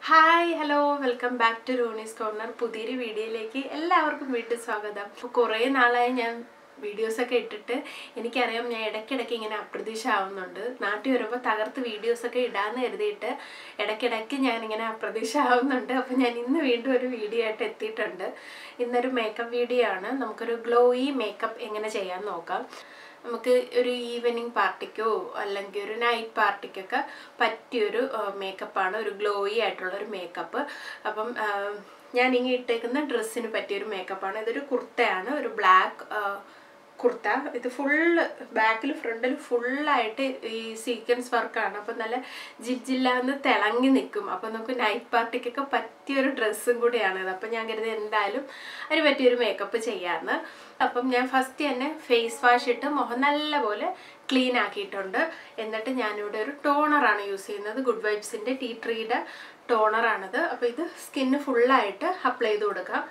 hi hello welcome back to Rooney's corner പുതിയൊരു വീഡിയോയിലേക്ക് എല്ലാവർക്കും വീട്ടിൽ സ്വാഗതം ഇപ്പോൾ കുറേ നാളായി ഞാൻ വീഡിയോസൊക്കെ ഇട്ടിട്ട് എനിക്കറിയാം ഞാൻ ഇടയ്ക്കിടയ്ക്ക് ഇങ്ങനെ അപ്രതീക്ഷ ആവുന്നുണ്ട് നാട്ടിൽ വരുമ്പോൾ തകർത്ത് വീഡിയോസൊക്കെ ഇടാമെന്ന് കരുതിയിട്ട് ഇടയ്ക്കിടയ്ക്ക് ഞാൻ ഇങ്ങനെ അപ്രതീക്ഷ ആവുന്നുണ്ട് അപ്പോൾ ഞാൻ ഇന്ന് വീണ്ടും ഒരു വീഡിയോ ആയിട്ട് എത്തിയിട്ടുണ്ട് ഇന്നൊരു മേക്കപ്പ് വീഡിയോ ആണ് നമുക്കൊരു ഗ്ലോയി മേക്കപ്പ് എങ്ങനെ ചെയ്യാൻ നോക്കാം നമുക്ക് ഒരു ഈവനിങ് പാർട്ടിക്കോ അല്ലെങ്കിൽ ഒരു നൈറ്റ് പാർട്ടിക്കൊക്കെ പറ്റിയൊരു മേക്കപ്പാണ് ഒരു ഗ്ലോയി ആയിട്ടുള്ള ഒരു മേക്കപ്പ് അപ്പം ആ, ഞാൻ ഇങ്ങനെ ഇട്ടേക്കുന്ന ഡ്രസ്സിന് പറ്റിയൊരു മേക്കപ്പാണ് ഇതൊരു കുർത്തയാണ് ഒരു ബ്ലാക്ക് കുർത്ത ഇത് ഫുള്ള് ബാക്കിൽ ഫ്രണ്ടിൽ ഫുള്ളായിട്ട് ഈ സീക്വൻസ് വർക്കാണ് അപ്പം നല്ല ജിജില്ലാന്ന് തിളങ്ങി നിൽക്കും അപ്പം നമുക്ക് നൈറ്റ് പാർട്ടിക്കൊക്കെ പറ്റിയൊരു ഡ്രസ്സും കൂടിയാണ് ഇത് അപ്പം ഞാൻ കരുതി എന്തായാലും അതിന് പറ്റിയൊരു മേക്കപ്പ് ചെയ്യാമെന്ന് അപ്പം ഞാൻ ഫസ്റ്റ് തന്നെ ഫേസ് വാഷ് ഇട്ട് മുഖം നല്ലപോലെ ക്ലീൻ ആക്കിയിട്ടുണ്ട് എന്നിട്ട് ഞാനിവിടെ ഒരു ടോണറാണ് യൂസ് ചെയ്യുന്നത് ഗുഡ് വൈബ്സിൻ്റെ ടീ ട്രീയുടെ ടോണറാണിത് അപ്പോൾ ഇത് സ്കിന്ന് ഫുള്ളായിട്ട് അപ്ലൈ ചെയ്ത് കൊടുക്കാം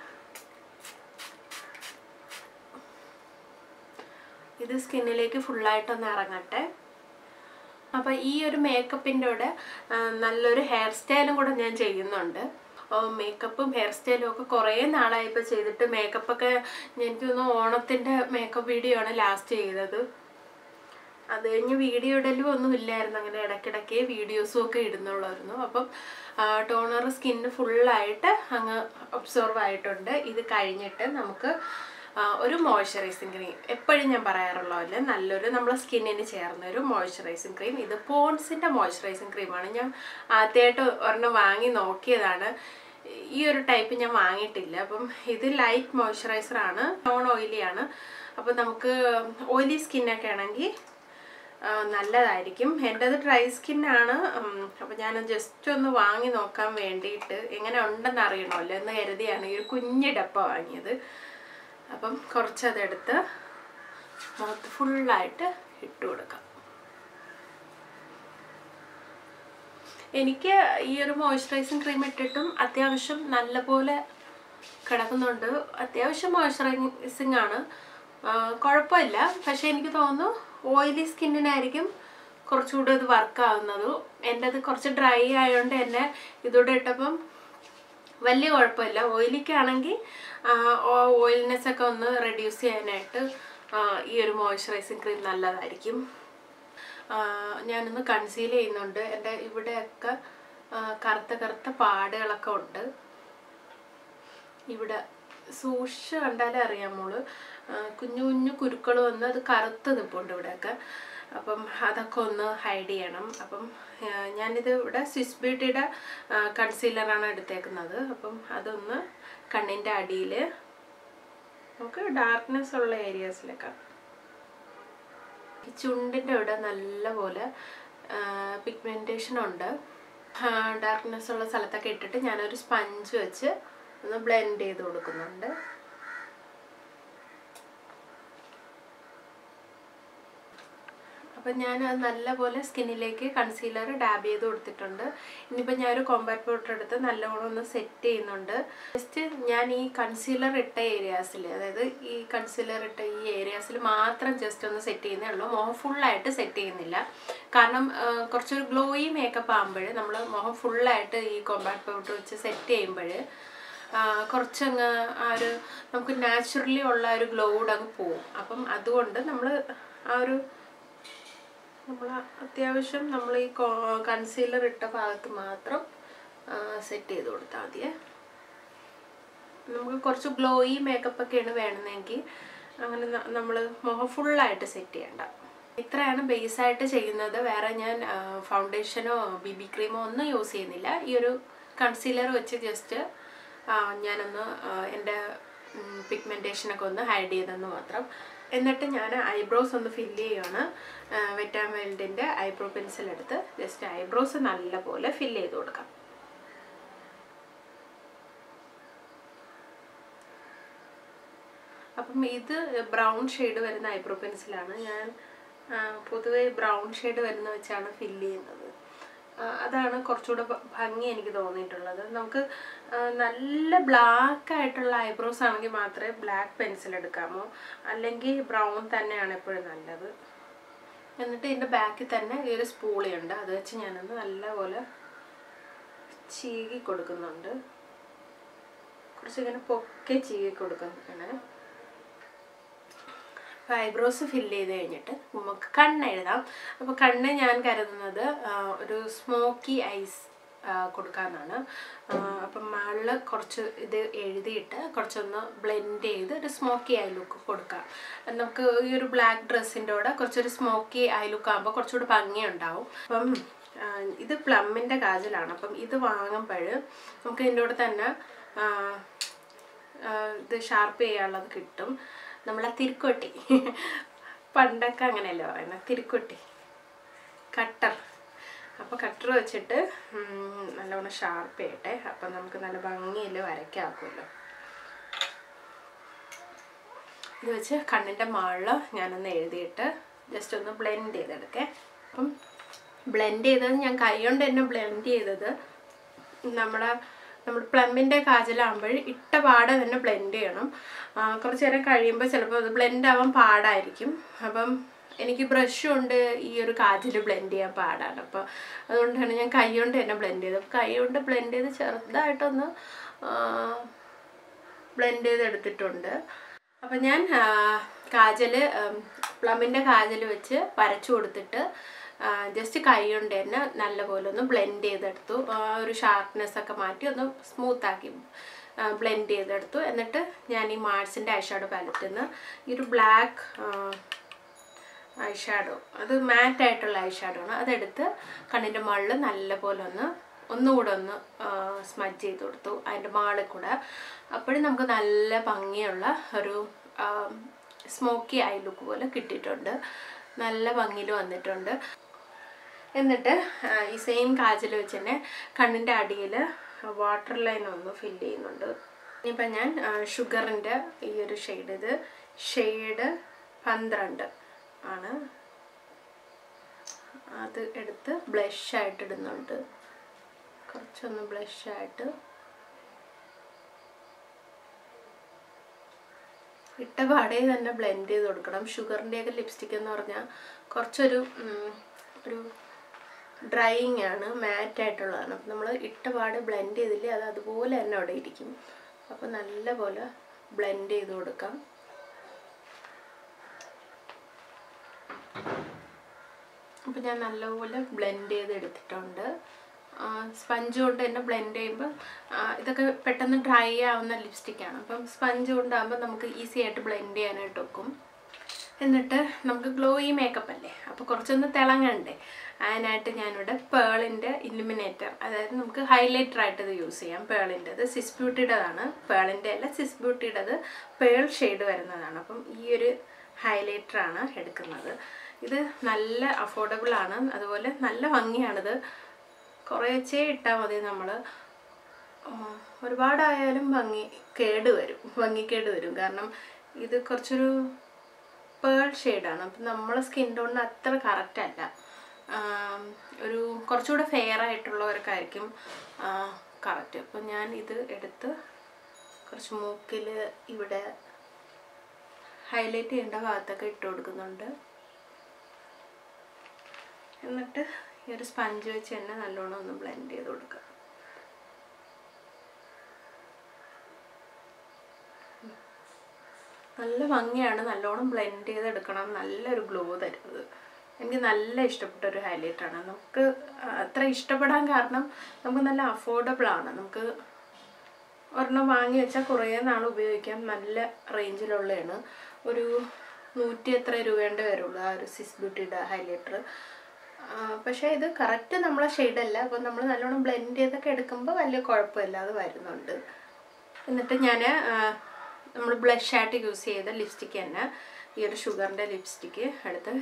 ഇത് സ്കിന്നിലേക്ക് ഫുള്ളായിട്ടൊന്ന് ഇറങ്ങട്ടെ അപ്പോൾ ഈ ഒരു മേക്കപ്പിൻ്റെ കൂടെ ആ, നല്ലൊരു ഹെയർ സ്റ്റൈലും കൂടെ ഞാൻ ചെയ്യുന്നുണ്ട് മേക്കപ്പും ഹെയർ സ്റ്റൈലും ഒക്കെ കുറേ നാളായി ഇപ്പോൾ ചെയ്തിട്ട് മേക്കപ്പൊക്കെ എനിക്ക് തോന്നുന്നു ഓണത്തിൻ്റെ മേക്കപ്പ് വീഡിയോ ആണ് ലാസ്റ്റ് ചെയ്തത് അത് കഴിഞ്ഞ് വീഡിയോ ഇടലും ഒന്നും ഇല്ലായിരുന്നു അങ്ങനെ ഇടയ്ക്കിടയ്ക്ക് വീഡിയോസും ഒക്കെ ഇടുന്നുള്ളായിരുന്നു അപ്പം ടോണർ സ്കിന്ന് ഫുള്ളായിട്ട് അങ്ങ് ഒബ്സർവ് ആയിട്ടുണ്ട് ഇത് കഴിഞ്ഞിട്ട് നമുക്ക് ആ, ഒരു മോയ്സ്ചറൈസിങ് ക്രീം എപ്പോഴും ഞാൻ പറയാറുള്ള പോലെ നല്ലൊരു നമ്മളെ സ്കിന്നിന് ചേർന്ന ഒരു മോയ്സ്ചറൈസിങ് ക്രീം ഇത് പോൺസിൻ്റെ മോയ്സ്ചറൈസിങ് ക്രീമാണ് ഞാൻ ആദ്യമായിട്ട് ഒരെണ്ണം വാങ്ങി നോക്കിയതാണ് ഈ ഒരു ടൈപ്പ് ഞാൻ വാങ്ങിയിട്ടില്ല അപ്പം ഇത് ലൈറ്റ് മോയ്സ്ചറൈസർ ആണ് നോൺ ഓയിലി ആണ് അപ്പം നമുക്ക് ഓയിലി സ്കിന്നൊക്കെ ആണെങ്കിൽ ആ, നല്ലതായിരിക്കും എൻ്റെത് ഡ്രൈ സ്കിന്നാണ് അപ്പം ഞാൻ ജസ്റ്റ് ഒന്ന് വാങ്ങി നോക്കാൻ വേണ്ടിയിട്ട് എങ്ങനെ ഉണ്ടെന്ന് അറിയണമല്ലോ എന്ന് കരുതിയാണ് ഈ ഒരു കുഞ്ഞ് ഡപ്പ വാങ്ങിയത് അപ്പം കുറച്ചതെടുത്ത് മുഖത്ത് ഫുള്ളായിട്ട് ഇട്ട് കൊടുക്കാം എനിക്ക് ഈ ഒരു മോയ്സ്ചറൈസിങ് ക്രീം ഇട്ടിട്ടും അത്യാവശ്യം നല്ലപോലെ കിടക്കുന്നുണ്ട് അത്യാവശ്യം മോയ്സ്ചറൈസിങ് ആണ് ആ, കുഴപ്പമില്ല പക്ഷെ എനിക്ക് തോന്നുന്നു ഓയിലി സ്കിന്നിനായിരിക്കും കുറച്ചുകൂടി ഇത് വർക്ക് ആവുന്നത് എൻ്റെ അത് കുറച്ച് ഡ്രൈ ആയതുകൊണ്ട് തന്നെ ഇതോടെ ഇട്ടപ്പം വലിയ കുഴപ്പമില്ല ഓയിലിക്കാണെങ്കിൽ ഓയിൽനെസ് ഒക്കെ ഒന്ന് റെഡ്യൂസ് ചെയ്യാനായിട്ട് ആ, ഈ ഒരു മോയ്സ്ചറൈസിങ് ക്രീം നല്ലതായിരിക്കും ആ, ഞാനൊന്ന് കൺസീൽ ചെയ്യുന്നുണ്ട് എൻ്റെ ഇവിടെയൊക്കെ ആ, കറുത്ത കറുത്ത പാടുകളൊക്കെ ഉണ്ട് ഇവിടെ സൂക്ഷിച്ച് കണ്ടാലേ അറിയാം മോള് ആ, കുഞ്ഞു കുഞ്ഞു കുരുക്കൾ വന്ന് അത് കറുത്ത് നിൽപ്പുണ്ട് ഇവിടെയൊക്കെ അപ്പം അതൊക്കെ ഒന്ന് ഹൈഡ് ചെയ്യണം അപ്പം ആ, ഞാനിത് ഇവിടെ സ്വിസ് ബ്യൂട്ടിയുടെ കൺസീലറാണ് എടുത്തേക്കുന്നത് അപ്പം അതൊന്ന് കണ്ണിൻ്റെ അടിയിൽ നമുക്ക് ഡാർക്ക്നെസ് ഉള്ള ഏരിയാസിലൊക്കെ ഈ ചുണ്ടിൻ്റെ ഇവിടെ നല്ലപോലെ പിഗ്മെൻറ്റേഷൻ ഉണ്ട് ഡാർക്ക്നെസ് ഉള്ള സ്ഥലത്തൊക്കെ ഇട്ടിട്ട് ഞാനൊരു സ്പഞ്ച് വെച്ച് ഒന്ന് ബ്ലെൻഡ് ചെയ്ത് കൊടുക്കുന്നുണ്ട് അപ്പം ഞാൻ അത് നല്ലപോലെ സ്കിന്നിലേക്ക് കൺസീലർ ഡാബ് ചെയ്ത് കൊടുത്തിട്ടുണ്ട് ഇനിയിപ്പോൾ ഞാനൊരു കോമ്പാക്ട് പൗഡർ എടുത്ത് നല്ലവണ്ണം ഒന്ന് സെറ്റ് ചെയ്യുന്നുണ്ട് ജസ്റ്റ് ഞാൻ ഈ കൺസീലർ ഇട്ട ഏരിയാസിൽ അതായത് ഈ കൺസീലർ ഇട്ട ഈ ഏരിയാസിൽ മാത്രം ജസ്റ്റ് ഒന്ന് സെറ്റ് ചെയ്യുന്നേ ഉള്ളൂ മുഖം ഫുള്ളായിട്ട് സെറ്റ് ചെയ്യുന്നില്ല കാരണം ആ, കുറച്ചൊരു ഗ്ലോയി മേക്കപ്പ് ആകുമ്പോൾ നമ്മൾ മുഖം ഫുള്ളായിട്ട് ഈ കോമ്പാക്ട് പൗഡർ വെച്ച് സെറ്റ് ചെയ്യുമ്പോൾ കുറച്ചങ്ങ് ആ ഒരു നമുക്ക് നാച്ചുറലി ഉള്ള ഒരു ഗ്ലോഡ് അങ്ങ് പോവും അപ്പം അതുകൊണ്ട് നമ്മൾ ആ ഒരു നമ്മൾ അത്യാവശ്യം നമ്മൾ ഈ കൺസീലർ ഇട്ട ഭാഗത്ത് മാത്രം സെറ്റ് ചെയ്ത് കൊടുത്താൽ മതിയേ നമുക്ക് കുറച്ച് ഗ്ലോയി മേക്കപ്പ് ഒക്കെയാണ് വേണമെങ്കിൽ അങ്ങനെ നമ്മൾ മുഖം ഫുള്ളായിട്ട് സെറ്റ് ചെയ്യണ്ട ഇത്രയാണ് ബേസായിട്ട് ചെയ്യുന്നത് വേറെ ഞാൻ ഫൗണ്ടേഷനോ ബി ബി ക്രീമോ ഒന്നും യൂസ് ചെയ്യുന്നില്ല ഈ ഒരു കൺസീലർ വെച്ച് ജസ്റ്റ് ഞാനൊന്ന് ആ, എൻ്റെ പിഗ്മെൻറ്റേഷനൊക്കെ ഒന്ന് ഹൈഡ് ചെയ്തെന്ന് മാത്രം എന്നിട്ട് ഞാൻ ഐബ്രോസ് ഒന്ന് ഫില്ല് ചെയ്യുകയാണ് വെറ്റാമേൽഡിൻ്റെ ഐബ്രോ പെൻസിൽ എടുത്ത് ജസ്റ്റ് ഐബ്രോസ് നല്ലപോലെ ഫില്ല് ചെയ്ത് കൊടുക്കാം അപ്പം ഇത് ബ്രൗൺ ഷെയ്ഡ് വരുന്ന ഐബ്രോ പെൻസിലാണ് ഞാൻ ആ, പൊതുവെ ബ്രൗൺ ഷെയ്ഡ് വരുന്ന വെച്ചാണ് ഫില്ല് ചെയ്യുന്നത് ആ, അതാണ് കുറച്ചുകൂടെ ഭ- ഭംഗി എനിക്ക് തോന്നിയിട്ടുള്ളത് നമുക്ക് ആ, നല്ല ബ്ലാക്ക് ആയിട്ടുള്ള ഐബ്രോസ് ആണെങ്കിൽ മാത്രമേ ബ്ലാക്ക് പെൻസിൽ എടുക്കാമോ അല്ലെങ്കിൽ ബ്രൗൺ തന്നെയാണ് എപ്പോഴും നല്ലത് എന്നിട്ട് ഇതിൻ്റെ ബാക്കിൽ തന്നെ ഈ ഒരു സ്പൂളിയുണ്ട് അത് വെച്ച് ഞാനൊന്ന് നല്ലപോലെ ചീകി കൊടുക്കുന്നുണ്ട് കുറച്ച് ഇങ്ങനെ പൊക്കെ ചീകി കൊടുക്കുന്നുണ്ട് അപ്പോൾ ഐബ്രോസ് ഫില്ല് ചെയ്ത് കഴിഞ്ഞിട്ട് നമുക്ക് കണ്ണ് എഴുതാം അപ്പോൾ കണ്ണ് ഞാൻ കരുതുന്നത് ആ, ഒരു സ്മോക്കി ഐസ് കൊടുക്കാമെന്നാണ് അപ്പം മുകളിൽ കുറച്ച് ഇത് എഴുതിയിട്ട് കുറച്ചൊന്ന് ബ്ലെൻഡ് ചെയ്ത് ഒരു സ്മോക്കി ഐ ലുക്ക് കൊടുക്കാം നമുക്ക് ഈ ഒരു ബ്ലാക്ക് ഡ്രസ്സിൻ്റെ കൂടെ കുറച്ചൊരു സ്മോക്കി ഐ ലുക്ക് ആകുമ്പോൾ കുറച്ചുകൂടി ഭംഗിയുണ്ടാവും അപ്പം ആ, ഇത് പ്ലമ്മിൻ്റെ കാജലാണ് അപ്പം ഇത് വാങ്ങുമ്പോൾ നമുക്ക് ഇതിൻ്റെ കൂടെ തന്നെ ആ, ആ, ഇത് ഷാർപ്പ് ചെയ്യാനുള്ളത് കിട്ടും നമ്മളെ തിരുക്കൊട്ടി പണ്ടൊക്കെ അങ്ങനെയല്ലേ പറയുന്നത് തിരുക്കൊട്ടി കട്ടർ അപ്പോൾ കട്ടർ വെച്ചിട്ട് ഉം, നല്ലവണ്ണം ഷാർപ്പ് ചെയ്യട്ടെ അപ്പം നമുക്ക് നല്ല ഭംഗിയിൽ വരയ്ക്കാക്കുമല്ലോ ഇത് വെച്ച് കണ്ണിൻ്റെ മുകളിൽ ഞാനൊന്ന് എഴുതിയിട്ട് ജസ്റ്റ് ഒന്ന് ബ്ലെൻഡ് ചെയ്തെടുക്കേ അപ്പം ബ്ലെൻഡ് ചെയ്തത് ഞാൻ കൈ കൊണ്ട് തന്നെ ബ്ലെൻഡ് ചെയ്തത് നമ്മുടെ നമ്മൾ പ്ലമ്മിൻ്റെ കാജലാകുമ്പോൾ ഇട്ട പാടെ തന്നെ ബ്ലെൻഡ് ചെയ്യണം ആ, കുറച്ച് നേരം കഴിയുമ്പോൾ ചിലപ്പോൾ അത് ബ്ലെൻഡ് ആവാൻ പാടായിരിക്കും അപ്പം എനിക്ക് ബ്രഷ് കൊണ്ട് ഈ ഒരു കാജൽ ബ്ലെൻഡ് ചെയ്യാൻ പാടാണ് അപ്പോൾ അതുകൊണ്ടാണ് ഞാൻ കൈ കൊണ്ട് തന്നെ ബ്ലെൻഡ് ചെയ്തത് കൈ കൊണ്ട് ബ്ലെൻഡ് ചെയ്ത് ചെറുതായിട്ടൊന്ന് ബ്ലെൻഡ് ചെയ്തെടുത്തിട്ടുണ്ട് അപ്പം ഞാൻ കാജൽ പ്ലമ്മിൻ്റെ കാജൽ വെച്ച് വരച്ചു കൊടുത്തിട്ട് ജസ്റ്റ് കൈ കൊണ്ട് തന്നെ നല്ലപോലെ ഒന്ന് ബ്ലെൻഡ് ചെയ്തെടുത്തു ആ, ഒരു ഷാർപ്നെസ് ഒക്കെ മാറ്റി ഒന്ന് സ്മൂത്താക്കി ബ്ലെൻഡ് ചെയ്തെടുത്തു എന്നിട്ട് ഞാൻ ഈ മാർസിൻ്റെ ഐഷാഡോ പാലറ്റിൽ നിന്ന് ഈ ഒരു ബ്ലാക്ക് ഐഷാഡോ അത് മാറ്റ് ആയിട്ടുള്ള ഐഷാഡോ ആണ് അതെടുത്ത് കണ്ണിൻ്റെ മുകളിൽ നല്ലപോലെ ഒന്ന് ഒന്നുകൂടെ ഒന്ന് സ്മജ് ചെയ്ത് കൊടുത്തു അതിൻ്റെ മുകളിൽ കൂടെ അപ്പോഴും നമുക്ക് നല്ല ഭംഗിയുള്ള ഒരു സ്മോക്കി ഐ ലുക്ക് പോലെ കിട്ടിയിട്ടുണ്ട് നല്ല ഭംഗിയിൽ വന്നിട്ടുണ്ട് എന്നിട്ട് ആ, ഈ സെയിം കാജൽ വെച്ച് തന്നെ കണ്ണിൻ്റെ അടിയിൽ വാട്ടർ ലൈൻ ഒന്ന് ഫില്ല് ചെയ്യുന്നുണ്ട് ഇനിയിപ്പം ഞാൻ ഷുഗറിൻ്റെ ഈ ഒരു ഷെയ്ഡ് ഇത് ഷെയ്ഡ് പന്ത്രണ്ട് ആണ് അത് എടുത്ത് ബ്ലഷ് ആയിട്ട് ഇടുന്നുണ്ട് കുറച്ചൊന്ന് ബ്ലഷ് ആയിട്ട് ഇട്ട പാടേ തന്നെ ബ്ലെൻഡ് ചെയ്ത് കൊടുക്കണം ഷുഗറിൻ്റെയൊക്കെ ലിപ്സ്റ്റിക് എന്ന് പറഞ്ഞാൽ കുറച്ചൊരു ഉം, ഒരു ഡ്രൈയിങ് ആണ് മാറ്റ് ആയിട്ടുള്ളതാണ് അപ്പം നമ്മൾ ഇട്ട പാട് ബ്ലെൻഡ് ചെയ്തില്ലേ അത് അതുപോലെ തന്നെ അവിടെ ഇരിക്കും അപ്പോൾ നല്ലപോലെ ബ്ലെൻഡ് ചെയ്ത് കൊടുക്കാം അപ്പം ഞാൻ നല്ലപോലെ ബ്ലെൻഡ് ചെയ്ത് എടുത്തിട്ടുണ്ട് സ്പഞ്ച് കൊണ്ട് തന്നെ ബ്ലെൻഡ് ചെയ്യുമ്പോൾ ഇതൊക്കെ പെട്ടെന്ന് ഡ്രൈ ആവുന്ന ലിപ്സ്റ്റിക്കാണ് അപ്പം സ്പഞ്ച് കൊണ്ടാകുമ്പോൾ നമുക്ക് ഈസി ആയിട്ട് ബ്ലെൻഡ് ചെയ്യാനായിട്ട് വെക്കും എന്നിട്ട് നമുക്ക് ഗ്ലോയി മേക്കപ്പ് അല്ലേ അപ്പോൾ കുറച്ചൊന്ന് തിളങ്ങണ്ടേ അതിനായിട്ട് ഞാനിവിടെ പേളിൻ്റെ ഇലുമിനേറ്റർ അതായത് നമുക്ക് ഹൈലൈറ്റർ ആയിട്ട് ഇത് യൂസ് ചെയ്യാം പേളിൻ്റെത് സിസ് ബ്യൂട്ടിയുടേതാണ് പേളിൻ്റെ അല്ല സിസ് ബ്യൂട്ടിയുടേത് പേൾ ഷെയ്ഡ് വരുന്നതാണ് അപ്പം ഈ ഒരു highlighter ആണ് എടുക്കുന്നത് ഇത് നല്ല അഫോർഡബിൾ ആണ് അതുപോലെ നല്ല ഭംഗിയാണിത് കുറേച്ചേ ഇട്ടാൽ മതി നമ്മൾ ഒരുപാടായാലും ഭംഗി കേട് വരും ഭംഗിക്കേട് വരും കാരണം ഇത് കുറച്ചൊരു പേൾ ഷെയ്ഡാണ് അപ്പം നമ്മളെ സ്കിൻ ടോണിന് അത്ര കറക്റ്റ് അല്ല ആം, ഒരു കുറച്ചുകൂടെ ഫെയർ ആയിട്ടുള്ളവർക്കായിരിക്കും കറക്റ്റ് അപ്പം ഞാൻ ഇത് എടുത്ത് കുറച്ച് മൂക്കിൽ ഇവിടെ ഹൈലൈറ്റ് ചെയ്യേണ്ട ഭാഗത്തൊക്കെ ഇട്ട് കൊടുക്കുന്നുണ്ട് എന്നിട്ട് ഈ ഒരു സ്പഞ്ച് വെച്ച് തന്നെ നല്ലോണം ഒന്ന് ബ്ലെൻഡ് ചെയ്ത് കൊടുക്കുക നല്ല ഭംഗിയാണ് നല്ലോണം ബ്ലെൻഡ് ചെയ്തെടുക്കണം നല്ലൊരു ഗ്ലോ തരുന്നത് എനിക്ക് നല്ല ഇഷ്ടപ്പെട്ട ഒരു ഹൈലൈറ്റ് ആണ് നമുക്ക് അത്ര ഇഷ്ടപ്പെടാൻ കാരണം നമുക്ക് നല്ല അഫോർഡബിൾ ആണ് നമുക്ക് ഒരെണ്ണം വാങ്ങി വെച്ചാൽ കുറേ നാൾ ഉപയോഗിക്കാം നല്ല റേഞ്ചിലുള്ളതാണ് ഒരു നൂറ്റി എത്ര രൂപേൻ്റെ വരുള്ളൂ ആ ഒരു സിസ് ബ്യൂട്ടിയുടെ ഹൈലൈറ്റർ പക്ഷേ ഇത് കറക്റ്റ് നമ്മളെ ഷെയ്ഡല്ല അപ്പോൾ നമ്മൾ നല്ലോണം ബ്ലെൻഡ് ചെയ്തൊക്കെ എടുക്കുമ്പോൾ വലിയ കുഴപ്പമില്ലാതെ വരുന്നുണ്ട് എന്നിട്ട് ഞാൻ നമ്മൾ ബ്ലഷ് ആയിട്ട് യൂസ് ചെയ്ത ലിപ്സ്റ്റിക്ക് തന്നെ ഈ ഒരു ഷുഗറിൻ്റെ ലിപ്സ്റ്റിക്ക് എടുത്ത്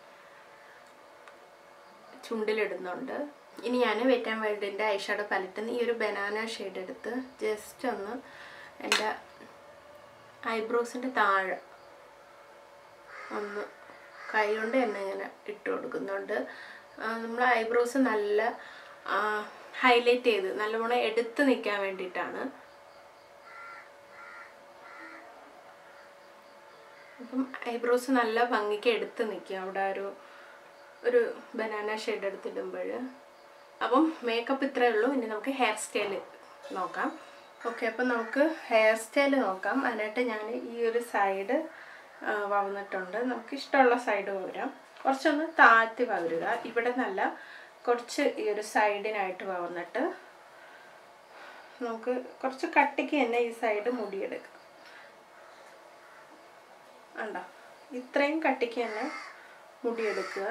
ചുണ്ടിലിടുന്നുണ്ട് ഇനി ഞാൻ വെറ്റ് ആൻഡ് വൈൽഡിൻ്റെ ഐഷാഡോ പാലറ്റിൽ നിന്ന് ഈ ഒരു ബനാന ഷെയ്ഡ് എടുത്ത് ജസ്റ്റ് ഒന്ന് എൻ്റെ ഐബ്രോസിൻ്റെ താഴെ ഒന്ന് കൈ കൊണ്ട് തന്നെ ഇങ്ങനെ ഇട്ട് കൊടുക്കുന്നുണ്ട് നമ്മൾ ഐബ്രോസ് നല്ല ഹൈലൈറ്റ് ചെയ്ത് നല്ലവണ്ണം എടുത്ത് നിൽക്കാൻ വേണ്ടിയിട്ടാണ് അപ്പം ഐബ്രോസ് നല്ല ഭംഗിക്ക് എടുത്ത് നിൽക്കും അവിടെ ഒരു ഒരു ബനാന ഷെയ്ഡ് എടുത്തിടുമ്പോൾ അപ്പം മേക്കപ്പ് ഇത്രയേ ഉള്ളൂ ഇനി നമുക്ക് ഹെയർ സ്റ്റൈൽ നോക്കാം ഓക്കെ അപ്പം നമുക്ക് ഹെയർ സ്റ്റൈൽ നോക്കാം അതിനായിട്ട് ഞാൻ ഈ ഒരു സൈഡ് വന്നിട്ടുണ്ട് നമുക്ക് ഇഷ്ടമുള്ള സൈഡ് പകരാം കുറച്ചൊന്ന് താഴ്ത്തി പകരുക ഇവിടെ നല്ല കുറച്ച് ഈ ഒരു സൈഡിനായിട്ട് വന്നിട്ട് നമുക്ക് കുറച്ച് കട്ടിക്ക് തന്നെ ഈ സൈഡ് മുടിയെടുക്കാം ഉണ്ടോ ഇത്രയും കട്ടിക്ക് തന്നെ മുടിയെടുക്കുക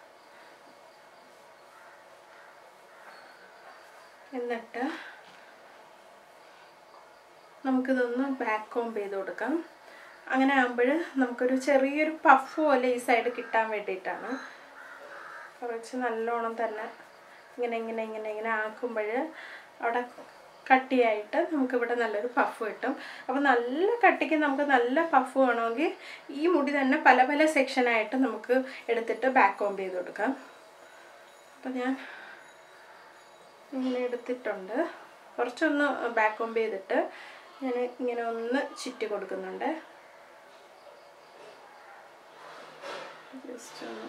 എന്നിട്ട് നമുക്കിതൊന്ന് ബാക്ക് കോംബ് ചെയ്ത് കൊടുക്കാം അങ്ങനെ ആകുമ്പോൾ നമുക്കൊരു ചെറിയൊരു പഫ് പോലെ ഈ സൈഡ് കിട്ടാൻ വേണ്ടിയിട്ടാണ് കുറച്ച് നല്ലോണം തന്നെ ഇങ്ങനെ ഇങ്ങനെ ഇങ്ങനെ ഇങ്ങനെ ആക്കുമ്പോൾ അവിടെ കട്ടിയായിട്ട് നമുക്കിവിടെ നല്ലൊരു പഫ് കിട്ടും അപ്പോൾ നല്ല കട്ടിക്ക് നമുക്ക് നല്ല പഫ് വേണമെങ്കിൽ ഈ മുടി തന്നെ പല പല സെക്ഷനായിട്ട് നമുക്ക് എടുത്തിട്ട് ബാക്ക് കോംബ് ചെയ്ത് കൊടുക്കാം അപ്പോൾ ഞാൻ ഇങ്ങനെ എടുത്തിട്ടുണ്ട് കുറച്ചൊന്ന് ബാക്ക് കോംബ് ചെയ്തിട്ട് ഞാൻ ഇങ്ങനെ ഒന്ന് ചുറ്റി കൊടുക്കുന്നുണ്ട് ജസ്റ്റ് ഒന്ന്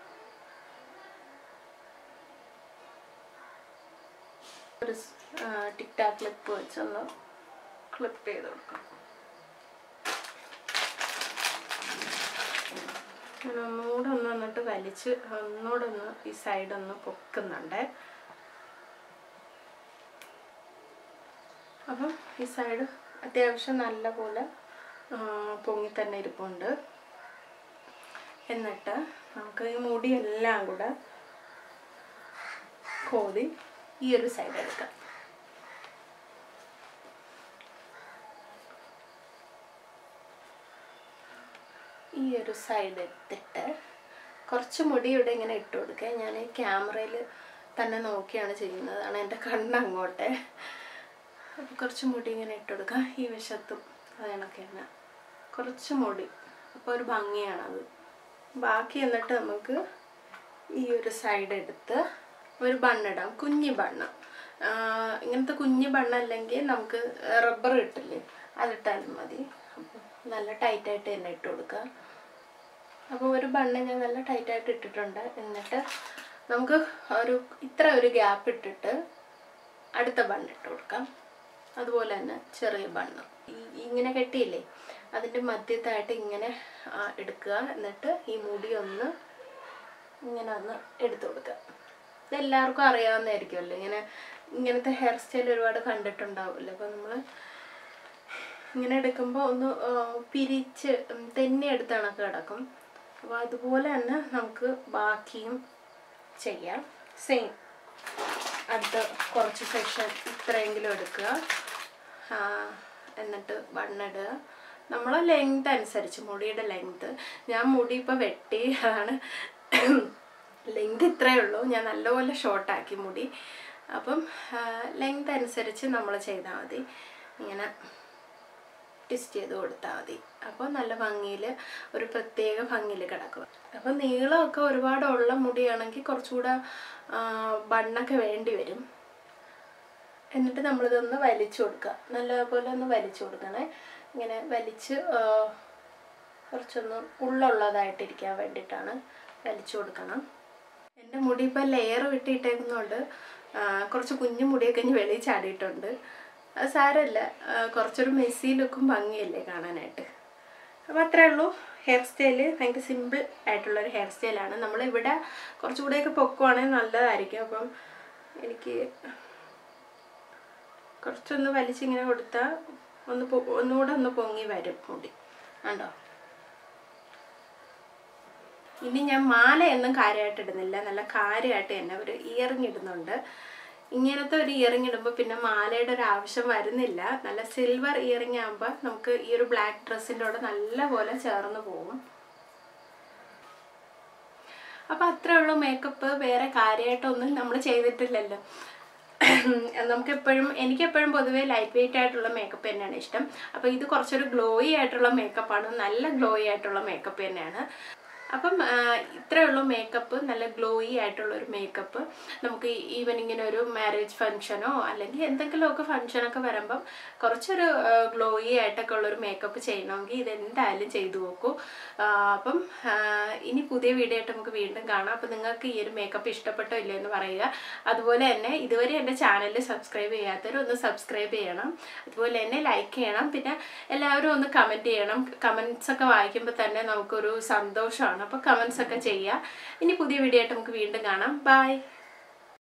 ഒരു ടിക് ടാക് ക്ലിപ്പ് വെച്ചൊന്ന് ക്ലിപ്പ് ചെയ്ത് കൊടുക്കാം ഞാൻ ഒന്നുകൂടെ ഒന്ന് വന്നിട്ട് വലിച്ച് ഒന്നുകൂടെ ഒന്ന് ഈ സൈഡ് ഒന്ന് പൊക്കുന്നുണ്ട് അപ്പം ഈ സൈഡ് അത്യാവശ്യം നല്ല പോലെ പൊങ്ങി തന്നെ ഇരിപ്പുണ്ട് എന്നിട്ട് നമുക്ക് ഈ മുടിയെല്ലാം കൂടെ കോതി ഈ ഒരു സൈഡ് എടുക്കാം ഈ ഒരു സൈഡ് എടുത്തിട്ട് കുറച്ച് മുടി ഇവിടെ ഇങ്ങനെ ഇട്ട് കൊടുക്കുക ഞാൻ ഈ ക്യാമറയിൽ തന്നെ നോക്കിയാണ് ചെയ്യുന്നത് ആണ് എൻ്റെ കണ്ണ് അങ്ങോട്ടെ അപ്പോൾ കുറച്ച് മുടി ഇങ്ങനെ ഇട്ട് കൊടുക്കുക ഈ വശത്തും അത് കണക്ക് തന്നെ കുറച്ച് മുടി അപ്പോൾ ഒരു ഭംഗിയാണത് ബാക്കി എന്നിട്ട് നമുക്ക് ഈ ഒരു സൈഡ് എടുത്ത് ഒരു ബണ്ണിടാം കുഞ്ഞി ബണ്ണ് ഇങ്ങനത്തെ കുഞ്ഞി ബണ്ണല്ലെങ്കിൽ നമുക്ക് റബ്ബർ കിട്ടില്ലേ അതിട്ടാലും മതി അപ്പം നല്ല ടൈറ്റായിട്ട് തന്നെ ഇട്ട് കൊടുക്കുക അപ്പോൾ ഒരു ബണ്ണ് ഞാൻ നല്ല ടൈറ്റായിട്ട് ഇട്ടിട്ടുണ്ട് എന്നിട്ട് നമുക്ക് ഒരു ഇത്ര ഒരു ഗ്യാപ്പ് ഇട്ടിട്ട് അടുത്ത ബണ്ണ് ഇട്ട് കൊടുക്കാം അതുപോലെ തന്നെ ചെറിയ ബണ്ണ് ഈ- ഇങ്ങനെ കെട്ടിയില്ലേ അതിൻ്റെ മധ്യത്തായിട്ട് ഇങ്ങനെ ആ, എടുക്കുക എന്നിട്ട് ഈ മുടി ഒന്ന് ഇങ്ങനെ ഒന്ന് എടുത്തു കൊടുക്കുക ഇതെല്ലാവർക്കും അറിയാവുന്നതായിരിക്കുമല്ലോ ഇങ്ങനെ ഇങ്ങനത്തെ ഹെയർ സ്റ്റൈൽ ഒരുപാട് കണ്ടിട്ടുണ്ടാവില്ല അപ്പോൾ നമ്മൾ ഇങ്ങനെ എടുക്കുമ്പോൾ ഒന്ന് ആ, പിരിച്ച് ഉം, തെന്നി എടുത്ത കണക്ക് കിടക്കും അപ്പോൾ അതുപോലെ തന്നെ നമുക്ക് ബാക്കിയും ചെയ്യാം സെയിം അടുത്ത കുറച്ച് സെക്ഷൻ ഇത്രയെങ്കിലും എടുക്കുക ആ, എന്നിട്ട് ബണ്ണിടുക നമ്മളെ ലെങ്ത് അനുസരിച്ച് മുടിയുടെ ലെങ്ത് ഞാൻ മുടി ഇപ്പോൾ വെട്ടി അതാണ് ലെങ്ത് ഇത്രയേ ഉള്ളൂ ഞാൻ നല്ലപോലെ ഷോർട്ടാക്കി മുടി അപ്പം ലെങ്ത് അനുസരിച്ച് നമ്മൾ ചെയ്താൽ മതി ഇങ്ങനെ ട്വിസ്റ്റ് ചെയ്ത് കൊടുത്താൽ മതി അപ്പോൾ നല്ല ഭംഗിയിൽ ഒരു പ്രത്യേക ഭംഗിയിൽ കിടക്കും അപ്പോൾ നീളമൊക്കെ ഒരുപാട് ഉള്ള മുടിയാണെങ്കിൽ കുറച്ചുകൂടെ ആ, ബണ്ണൊക്കെ വേണ്ടി വരും എന്നിട്ട് നമ്മളിതൊന്ന് വലിച്ചു കൊടുക്കുക നല്ലപോലെ ഒന്ന് വലിച്ചു കൊടുക്കണേ ഇങ്ങനെ വലിച്ച് ആ, കുറച്ചൊന്ന് ഉള്ളുള്ളതായിട്ടിരിക്കാൻ വേണ്ടിയിട്ടാണ് വലിച്ചു കൊടുക്കണം എൻ്റെ മുടി ഇപ്പോൾ ലെയർ വിട്ടിട്ടേക്കുന്നതുകൊണ്ട് ആ, കുറച്ച് കുഞ്ഞു മുടിയൊക്കെ ഇനി വെളിയിൽ ചാടിയിട്ടുണ്ട് അത് സാരമില്ല ആ, കുറച്ചൊരു മെസ്സി ലുക്കും ഭംഗിയല്ലേ കാണാനായിട്ട് അപ്പോൾ അത്രേ ഉള്ളൂ ഹെയർ സ്റ്റൈല് ഭയങ്കര സിമ്പിൾ ആയിട്ടുള്ളൊരു ഹെയർ സ്റ്റൈലാണ് നമ്മളിവിടെ കുറച്ചുകൂടെയൊക്കെ പൊക്കുവാണെങ്കിൽ നല്ലതായിരിക്കും അപ്പം എനിക്ക് കുറച്ചൊന്ന് വലിച്ചിങ്ങനെ കൊടുത്താൽ ഒന്ന് പൊ- ഒന്നുകൂടെ ഒന്ന് പൊങ്ങി വരും മുടി കണ്ടോ ഇനി ഞാൻ മാലയൊന്നും കാര്യമായിട്ട് ഇടുന്നില്ല നല്ല കാര്യമായിട്ട് തന്നെ ഒരു ഇയറിങ് ഇടുന്നുണ്ട് ഇങ്ങനത്തെ ഒരു ഇയറിങ് ഇടുമ്പോൾ പിന്നെ മാലയുടെ ഒരു ആവശ്യം വരുന്നില്ല നല്ല സിൽവർ ഇയറിങ് ആകുമ്പോൾ നമുക്ക് ഈ ഒരു ബ്ലാക്ക് ഡ്രസ്സിൻ്റെ കൂടെ നല്ലപോലെ ചേർന്ന് പോകും അപ്പോൾ അത്രേ ഉള്ളൂ മേക്കപ്പ് വേറെ കാര്യമായിട്ടൊന്നും നമ്മൾ ചെയ്തിട്ടില്ലല്ലോ നമുക്ക് എപ്പോഴും എനിക്കെപ്പോഴും പൊതുവേ ലൈറ്റ് വെയിറ്റ് ആയിട്ടുള്ള മേക്കപ്പ് തന്നെയാണ് ഇഷ്ടം അപ്പോൾ ഇത് കുറച്ചൊരു ഗ്ലോയി ആയിട്ടുള്ള മേക്കപ്പാണ് നല്ല ഗ്ലോയി ആയിട്ടുള്ള മേക്കപ്പ് തന്നെയാണ് അപ്പം ആ, ഇത്രയേ ഉള്ളൂ മേക്കപ്പ് നല്ല ഗ്ലോയി ആയിട്ടുള്ള ഒരു മേക്കപ്പ് നമുക്ക് ഈവൻ ഇങ്ങനെ ഒരു മാരേജ് ഫംഗ്ഷനോ അല്ലെങ്കിൽ എന്തെങ്കിലുമൊക്കെ ഫംഗ്ഷനൊക്കെ വരുമ്പം കുറച്ചൊരു ഗ്ലോയി ആയിട്ടൊക്കെ ഉള്ളൊരു മേക്കപ്പ് ചെയ്യണമെങ്കിൽ ഇത് എന്തായാലും ചെയ്തു നോക്കൂ ആ, അപ്പം ആ, ഇനി പുതിയ വീഡിയോ ആയിട്ട് നമുക്ക് വീണ്ടും കാണാം അപ്പം നിങ്ങൾക്ക് ഈ ഒരു മേക്കപ്പ് ഇഷ്ടപ്പെട്ടോ ഇല്ലയോ എന്ന് പറയുക അതുപോലെ തന്നെ ഇതുവരെ എൻ്റെ ചാനൽ സബ്സ്ക്രൈബ് ചെയ്യാത്തവർ ഒന്ന് സബ്സ്ക്രൈബ് ചെയ്യണം അതുപോലെ തന്നെ ലൈക്ക് ചെയ്യണം പിന്നെ എല്ലാവരും ഒന്ന് കമൻറ്റ് ചെയ്യണം കമൻസ് ഒക്കെ വായിക്കുമ്പോൾ തന്നെ നമുക്കൊരു സന്തോഷമാണ് അപ്പോൾ കമൻസ് ഒക്കെ ചെയ്യുക ഇനി പുതിയ വീഡിയോ ആയിട്ട് നമുക്ക് വീണ്ടും കാണാം ബൈ